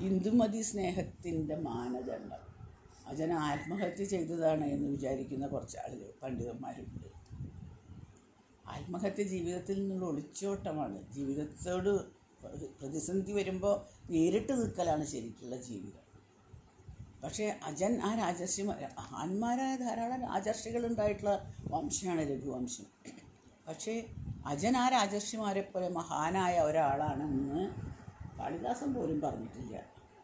ഇന്ദുമതി സ്നേഹത്തിൻ്റെ മാനദണ്ഡം അജന ആത്മഹത്യ ചെയ്തതാണ് എന്ന് വിചാരിക്കുന്ന കുറച്ച് ആളുകൾ പണ്ഡിതന്മാരുണ്ട് ആത്മഹത്യ ജീവിതത്തിൽ നിന്നുള്ള ഒളിച്ചോട്ടമാണ് ജീവിതത്തോട് പ്രതിസന്ധി വരുമ്പോൾ നേരിട്ട് നിൽക്കലാണ് ശരിക്കുള്ള ജീവിതം പക്ഷേ അജൻ ആ രാജർഷി മഹാന്മാരായ ധാരാളം രാജർഷികൾ ഉണ്ടായിട്ടുള്ള വംശമാണ് രഘുവംശം പക്ഷേ അജൻ ആ രാജർഷിമാരെ പോലെ മഹാനായ ഒരാളാണെന്ന് കാളിദാസൻ പോലും പറഞ്ഞിട്ടില്ല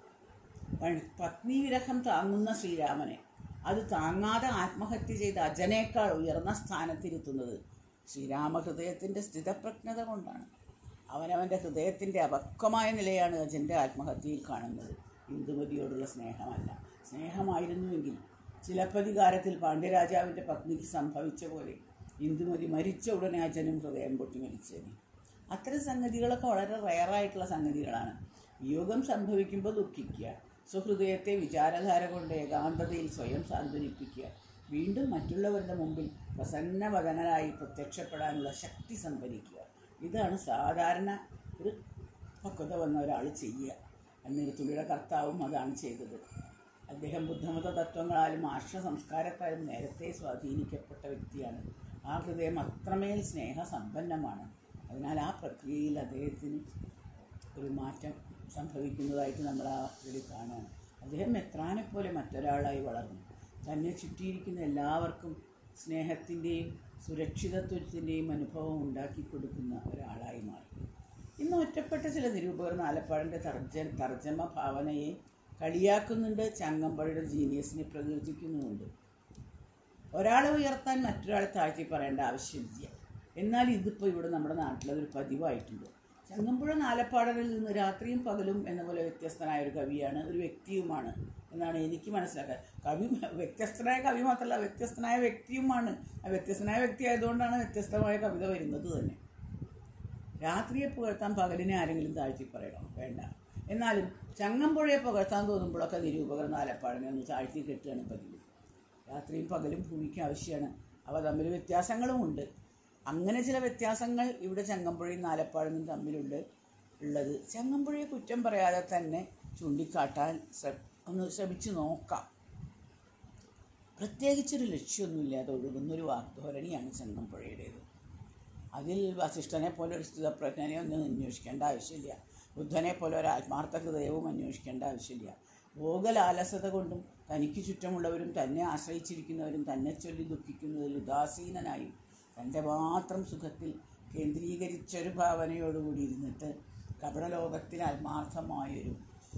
പ- പത്നി വിരഹം താങ്ങുന്ന ശ്രീരാമനെ അത് താങ്ങാതെ ആത്മഹത്യ ചെയ്ത അജനേക്കാൾ ഉയർന്ന സ്ഥാനത്തിരുത്തുന്നത് ശ്രീരാമഹൃദയത്തിൻ്റെ സ്ഥിതപ്രജ്ഞത കൊണ്ടാണ് അവനവൻ്റെ ഹൃദയത്തിൻ്റെ അപക്വമായ നിലയാണ് അജൻ്റെ ആത്മഹത്യയിൽ കാണുന്നത് ഇന്ദുമതിയോടുള്ള സ്നേഹമല്ല സ്നേഹമായിരുന്നുവെങ്കിൽ ചിലപ്പതികാരത്തിൽ പാണ്ഡ്യരാജാവിൻ്റെ പത്നിക്ക് സംഭവിച്ച പോലെ ഇന്ദുമതി മരിച്ച ഉടനെ അജനും ഹൃദയം പൊട്ടി മരിച്ചേനെ അത്തരം സംഗതികളൊക്കെ വളരെ റയറായിട്ടുള്ള സംഗതികളാണ് വിയോഗം സംഭവിക്കുമ്പോൾ ദുഃഖിക്കുക സുഹൃദയത്തെ വിചാരധാര കൊണ്ട് ഏകാന്തതയിൽ സ്വയം സാന്ത്വനിപ്പിക്കുക വീണ്ടും മറ്റുള്ളവരുടെ മുമ്പിൽ പ്രസന്നവദനരായി പ്രത്യക്ഷപ്പെടാനുള്ള ശക്തി സംഭരിക്കുക ഇതാണ് സാധാരണ ഒരു പക്വത വന്ന ഒരാൾ ചെയ്യുക അന്നിരുത്തുള്ളിയുടെ കർത്താവും അതാണ് ചെയ്തത് അദ്ദേഹം ബുദ്ധമത തത്വങ്ങളാലും ആർഷ സംസ്കാരത്താലും നേരത്തെ സ്വാധീനിക്കപ്പെട്ട വ്യക്തിയാണ് ആ ഹൃദയം അത്രമേൽ സ്നേഹസമ്പന്നമാണ് അതിനാൽ ആ പ്രക്രിയയിൽ അദ്ദേഹത്തിന് ഒരു മാറ്റം സംഭവിക്കുന്നതായിട്ട് നമ്മൾ ആ ഇതിൽ കാണുകയാണ് അദ്ദേഹം മെത്രാനെ പോലെ മറ്റൊരാളായി വളർന്നു തന്നെ ചുറ്റിയിരിക്കുന്ന എല്ലാവർക്കും സ്നേഹത്തിൻ്റെയും സുരക്ഷിതത്വത്തിൻ്റെയും അനുഭവം ഉണ്ടാക്കി കൊടുക്കുന്ന ഒരാളായി മാറി ഇന്ന് ഒറ്റപ്പെട്ട ചില നിരൂപകർ നാലപ്പാടിൻ്റെ തർജ തർജ്ജമ ഭാവനയെ കളിയാക്കുന്നുണ്ട് ചങ്ങമ്പഴയുടെ ജീനിയസിനെ പ്രകീർത്തിക്കുന്നുമുണ്ട് ഒരാളെ ഉയർത്താൻ മറ്റൊരാളെ താഴ്ത്തി പറയേണ്ട ആവശ്യമില്ല എന്നാൽ ഇതിപ്പോൾ ഇവിടെ നമ്മുടെ നാട്ടിലതൊരു പതിവായിട്ടുണ്ട് ചങ്ങമ്പുഴ നാലപ്പാടനിൽ നിന്ന് രാത്രിയും പകലും എന്ന പോലെ വ്യത്യസ്തനായ ഒരു കവിയാണ് ഒരു വ്യക്തിയുമാണ് എന്നാണ് എനിക്ക് മനസ്സിലാക്കുക കവി വ്യത്യസ്തനായ കവി മാത്രമല്ല വ്യത്യസ്തനായ വ്യക്തിയുമാണ് ആ വ്യത്യസ്തനായ വ്യക്തി ആയതുകൊണ്ടാണ് വ്യത്യസ്തമായ കവിത വരുന്നത് തന്നെ രാത്രിയെ പുകഴ്ത്താൻ പകലിനെ ആരെങ്കിലും താഴ്ത്തി പറയണോ വേണ്ട എന്നാലും ചങ്ങമ്പുഴയെ പുകഴ്ത്താൻ തോന്നുമ്പോഴൊക്കെ നിരൂപകർ നാലപ്പാടിനെ ഒന്ന് താഴ്ത്തി കെട്ടുകയാണ് പതിവ് രാത്രിയും പകലും ഭൂമിക്ക് ആവശ്യമാണ് അവ തമ്മിൽ വ്യത്യാസങ്ങളുമുണ്ട് അങ്ങനെ ചില വ്യത്യാസങ്ങൾ ഇവിടെ ചങ്ങമ്പുഴയും നാലപ്പാടിനും തമ്മിലുണ്ട് ഉള്ളത് ചങ്ങമ്പുഴയെ കുറ്റം പറയാതെ തന്നെ ചൂണ്ടിക്കാട്ടാൻ ശ്ര- ഒന്ന് ശ്രമിച്ചു നോക്കാം പ്രത്യേകിച്ചൊരു ലക്ഷ്യമൊന്നുമില്ലാതെ ഒഴുകുന്നൊരു വാഗ്ധോരണിയാണ് ചങ്ങമ്പുഴയുടേത് അതിൽ വസിഷ്ഠനെ പോലെ ഒരു സ്ഥിതപ്രജ്ഞനെ ഒന്നും അന്വേഷിക്കേണ്ട ആവശ്യമില്ല ബുദ്ധനെ പോലെ ഒരു ആത്മാർത്ഥ ഹൃദയവും അന്വേഷിക്കേണ്ട ആവശ്യമില്ല ഭോഗലാലസത കൊണ്ടും തനിക്ക് ചുറ്റുമുള്ളവരും തന്നെ ആശ്രയിച്ചിരിക്കുന്നവരും തന്നെ ചൊല്ലി ദുഃഖിക്കുന്നതിൽ ഉദാസീനനായും തൻ്റെ മാത്രം സുഖത്തിൽ കേന്ദ്രീകരിച്ചൊരു ഭാവനയോടുകൂടി ഇരുന്നിട്ട് കപടലോകത്തിൽ ആത്മാർത്ഥമായൊരു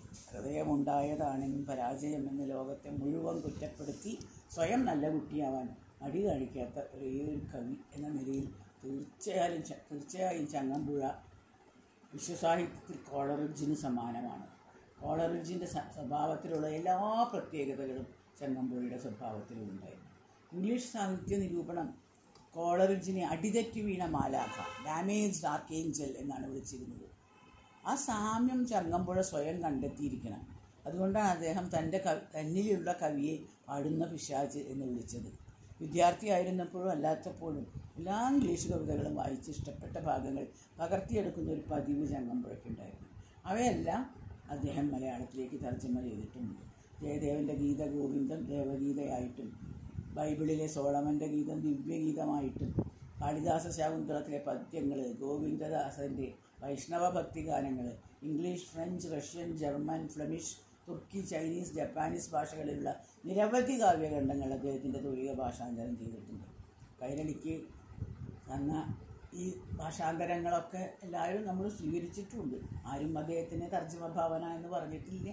ഹൃദയമുണ്ടായതാണെങ്കിലും പരാജയമെന്ന് ലോകത്തെ മുഴുവൻ കുറ്റപ്പെടുത്തി സ്വയം നല്ല കുട്ടിയാവാൻ മടി കാണിക്കാത്ത ഒരേ ഒരു കവി എന്ന നിലയിൽ തീർച്ചയായും ച- തീർച്ചയായും ചങ്ങമ്പുഴ വിശ്വസാഹിത്യത്തിൽ കോളറിഡ്ജിന് സമാനമാണ് കോളറിഡ്ജിൻ്റെ സ- സ്വഭാവത്തിലുള്ള എല്ലാ പ്രത്യേകതകളും ചങ്ങമ്പുഴയുടെ സ്വഭാവത്തിലും ഉണ്ടായിരുന്നു ഇംഗ്ലീഷ് സാഹിത്യ നിരൂപണം കോളറിഡ്ജിനെ അടിതെറ്റി വീണ മാലാഖ ഡാമേജ്ഡ് ആർക്കേഞ്ചൽ എന്നാണ് വിളിച്ചിരുന്നത് ആ സാമ്യം ചങ്ങമ്പുഴ സ്വയം കണ്ടെത്തിയിരിക്കണം അതുകൊണ്ടാണ് അദ്ദേഹം തൻ്റെ കവി തന്നിലുള്ള കവിയെ പാടുന്ന പിശാച് എന്ന് വിളിച്ചത് വിദ്യാർത്ഥിയായിരുന്നപ്പോഴും അല്ലാത്തപ്പോഴും എല്ലാ ഇംഗ്ലീഷ് കവിതകളും വായിച്ച് ഇഷ്ടപ്പെട്ട ഭാഗങ്ങൾ പകർത്തിയെടുക്കുന്ന ഒരു പതിവ് ചങ്ങമ്പുഴയ്ക്കുണ്ടായിരുന്നു അവയെല്ലാം അദ്ദേഹം മലയാളത്തിലേക്ക് തർജ്ജമ ചെയ്തിട്ടുമുണ്ട് ജയദേവൻ്റെ ഗീത ഗോവിന്ദം ദേവഗീതയായിട്ടും ബൈബിളിലെ സോളമൻ്റെ ഗീതം ദിവ്യഗീതമായിട്ടും കാളിദാസ ശാകുന്തളത്തിലെ പദ്യങ്ങൾ ഗോവിന്ദദാസൻ്റെ വൈഷ്ണവ ഭക്തിഗാനങ്ങൾ English French Russian German Flemish തുർക്കി ചൈനീസ് ജപ്പാനീസ് ഭാഷകളിലുള്ള നിരവധി കാവ്യഖണ്ഡങ്ങൾ അദ്ദേഹത്തിൻ്റെ തൂലിക ഭാഷാന്തരം ചെയ്തിട്ടുണ്ട് കൈരളിക്ക് തന്ന ഈ ഭാഷാന്തരങ്ങളൊക്കെ എല്ലാവരും നമ്മൾ സ്വീകരിച്ചിട്ടുമുണ്ട് ആരും അദ്ദേഹത്തിന് തർജ്ജമ ഭാവന എന്ന് പറഞ്ഞിട്ടില്ല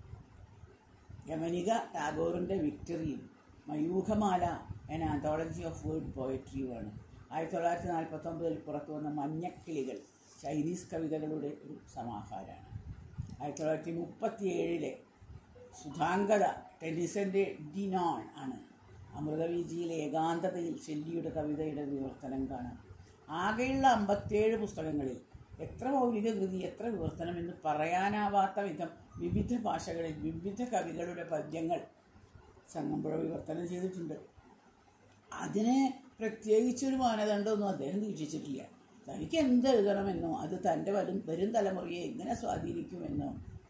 യമനിക ടാഗോറിൻ്റെ വിക്ടറിയും Mayukhamala an anthology of world പോയട്രിയുമാണ് ആയിരത്തി തൊള്ളായിരത്തി നാൽപ്പത്തൊമ്പതിൽ പുറത്തു വന്ന മഞ്ഞക്കിളികൾ ചൈനീസ് കവിതകളുടെ ഒരു സമാഹാരമാണ് ആയിരത്തി തൊള്ളായിരത്തി മുപ്പത്തി ഏഴിലെ സുധാംഗത ടെന്നിസൻ്റെ ഡിനോൺ ആണ് അമൃതവീജിയിലെ ഏകാന്തതയിൽ ഷെല്ലിയുടെ കവിതയുടെ വിവർത്തനം കാണാം ആകെയുള്ള അമ്പത്തേഴ് പുസ്തകങ്ങളിൽ എത്ര മൗലിക കൃതി എത്ര വിവർത്തനം എന്ന് പറയാനാവാത്ത വിധം വിവിധ ഭാഷകളിൽ വിവിധ കവികളുടെ പദ്യങ്ങൾ ചങ്ങമ്പുഴ വിവർത്തനം ചെയ്തിട്ടുണ്ട് അതിനെ പ്രത്യേകിച്ചൊരു മാനദണ്ഡമൊന്നും അദ്ദേഹം വീക്ഷിച്ചിട്ടില്ല തനിക്ക് എന്ത് എഴുതണമെന്നോ അത് തൻ്റെ വരും വരും തലമുറയെ എങ്ങനെ സ്വാധീനിക്കുമെന്നോ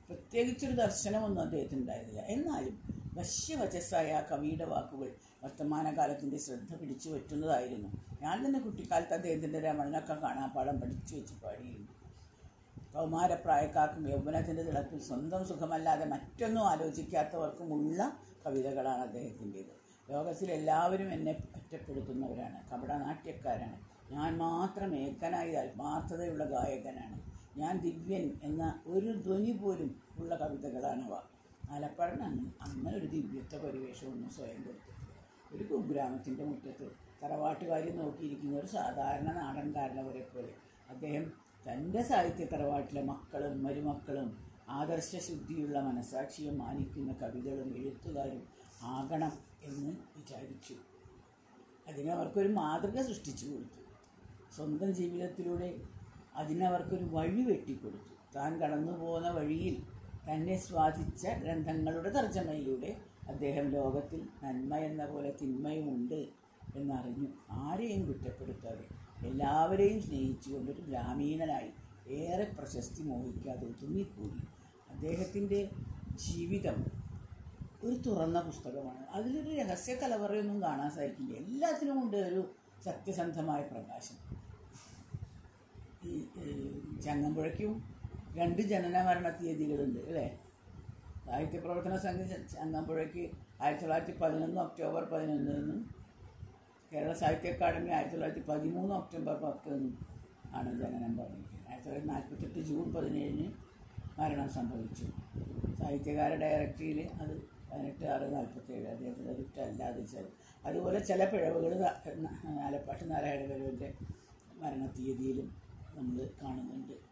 പ്രത്യേകിച്ചൊരു ദർശനമൊന്നും അദ്ദേഹത്തിന് ഉണ്ടായിരുന്നില്ല എന്നാലും വശ്യവചസ്സായ ആ കവിയുടെ വാക്കുകൾ വർത്തമാനകാലത്തിൻ്റെ ശ്രദ്ധ പിടിച്ചു പറ്റുന്നതായിരുന്നു ഞാൻ തന്നെ കുട്ടിക്കാലത്ത് അദ്ദേഹത്തിൻ്റെ രമണനൊക്കെ കാണാപ്പാടം പഠിച്ചു വെച്ച് പാടിയിരുന്നു കൗമാരപ്രായക്കാർക്കും യൗവനത്തിൻ്റെ തിളപ്പിൽ സ്വന്തം സുഖമല്ലാതെ മറ്റൊന്നും ആലോചിക്കാത്തവർക്കുമുള്ള കവിതകളാണ് അദ്ദേഹത്തിൻ്റേത് ലോകത്തിൽ എല്ലാവരും എന്നെ ഒറ്റപ്പെടുത്തുന്നവരാണ് കപടനാട്യക്കാരാണ് ഞാൻ മാത്രം ഏകനായി ആത്മാർത്ഥതയുള്ള ഗായകനാണ് ഞാൻ ദിവ്യൻ എന്ന ഒരു ധ്വനി പോലും ഉള്ള കവിതകളാണവ ആലപ്പാടിനാണ് അങ്ങനെ ഒരു ദിവ്യത്വ പരിവേഷമൊന്നും സ്വയം കൊടുത്തിട്ടില്ല ഒരു കുഗ്രാമത്തിൻ്റെ മുറ്റത്ത് തറവാട്ടുകാരി നോക്കിയിരിക്കുന്ന ഒരു സാധാരണ നാടൻകാരനവരെ പോലെ അദ്ദേഹം തൻ്റെ സാഹിത്യ തറവാട്ടിലെ മക്കളും മരുമക്കളും ആദർശശുദ്ധിയുള്ള മനസാക്ഷിയെ മാനിക്കുന്ന കവികളും എഴുത്തുകാരും ആകണം എന്ന് വിചാരിച്ചു അതിനവർക്കൊരു മാതൃക സൃഷ്ടിച്ചു കൊടുത്തു സ്വന്തം ജീവിതത്തിലൂടെ അതിനവർക്കൊരു വഴി വെട്ടിക്കൊടുത്തു താൻ കടന്നു പോകുന്ന വഴിയിൽ തന്നെ സ്വാധിച്ച ഗ്രന്ഥങ്ങളുടെ തർജ്ജമയിലൂടെ അദ്ദേഹം ലോകത്തിൽ നന്മ എന്ന പോലെ തിന്മയുമുണ്ട് എന്നറിഞ്ഞു ആരെയും കുറ്റപ്പെടുത്താതെ എല്ലാവരെയും സ്നേഹിച്ചുകൊണ്ടൊരു ഗ്രാമീണനായി ഏറെ പ്രശസ്തി മോഹിക്കാതെ ഒതുങ്ങിക്കൂടി അദ്ദേഹത്തിൻ്റെ ജീവിതം ഒരു തുറന്ന പുസ്തകമാണ് അതിലൊരു രഹസ്യ കലവറയൊന്നും കാണാൻ സാധിക്കില്ല എല്ലാത്തിനും ഉണ്ട് ഒരു സത്യസന്ധമായ പ്രകാശം ഈ ഈ ചങ്ങമ്പുഴയ്ക്കും രണ്ട് ജനന മരണ തീയതികളുണ്ട് അല്ലേ സാഹിത്യ പ്രവർത്തന സംഘം ച- ചങ്ങമ്പുഴയ്ക്ക് ആയിരത്തി തൊള്ളായിരത്തി പതിനൊന്ന് ഒക്ടോബർ പതിനൊന്നിനും കേരള സാഹിത്യ അക്കാദമി ആയിരത്തി തൊള്ളായിരത്തി പതിമൂന്ന് ഒക്ടോബർ പത്തിനും ആണ് ജനനം പറഞ്ഞിരിക്കുന്നത് ആയിരത്തി തൊള്ളായിരത്തി നാൽപ്പത്തെട്ട് ജൂൺ പതിനേഴിന് മരണം സംഭവിച്ചു സാഹിത്യകാര ഡയറക്ടറിയിൽ അത് പതിനെട്ട് ആറ് നാൽപ്പത്തേഴ് അദ്ദേഹത്തിൻ്റെ കുറ്റമല്ലാതെ വെച്ചാൽ അതുപോലെ ചില പിഴവുകൾ ആലപ്പാട്ട് നാരായണ ഗുരുവിൻ്റെ മരണത്തീയതിയിലും നമ്മൾ കാണുന്നുണ്ട്